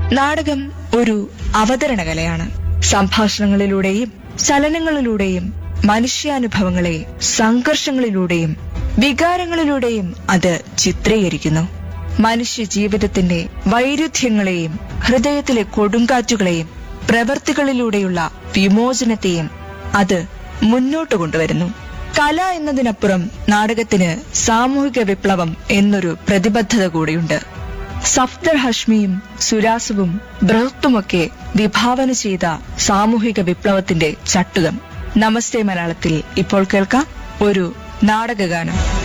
നാടകം ഒരു അവതരണ കലയാണ് സംഭാഷണങ്ങളിലൂടെയും ചലനങ്ങളിലൂടെയും മനുഷ്യാനുഭവങ്ങളെ സംഘർഷങ്ങളിലൂടെയും വികാരങ്ങളിലൂടെയും അത് ചിത്രീകരിക്കുന്നു മനുഷ്യ ജീവിതത്തിന്റെ വൈരുദ്ധ്യങ്ങളെയും ഹൃദയത്തിലെ കൊടുങ്കാറ്റുകളെയും പ്രവൃത്തികളിലൂടെയുള്ള വിമോചനത്തെയും അത് മുന്നോട്ട് കൊണ്ടുവരുന്നു കല എന്നതിനപ്പുറം നാടകത്തിന് സാമൂഹിക വിപ്ലവം എന്നൊരു പ്രതിബദ്ധത കൂടിയുണ്ട് സഫ്ദർ ഹഷ്മിയും സുരാസുവും ബൃഹത്തുമൊക്കെ വിഭാവന ചെയ്ത സാമൂഹിക വിപ്ലവത്തിന്റെ ചട്ടുകം നമസ്തേ മലയാളത്തിൽ ഇപ്പോൾ കേൾക്കാം ഒരു നാടകഗാനം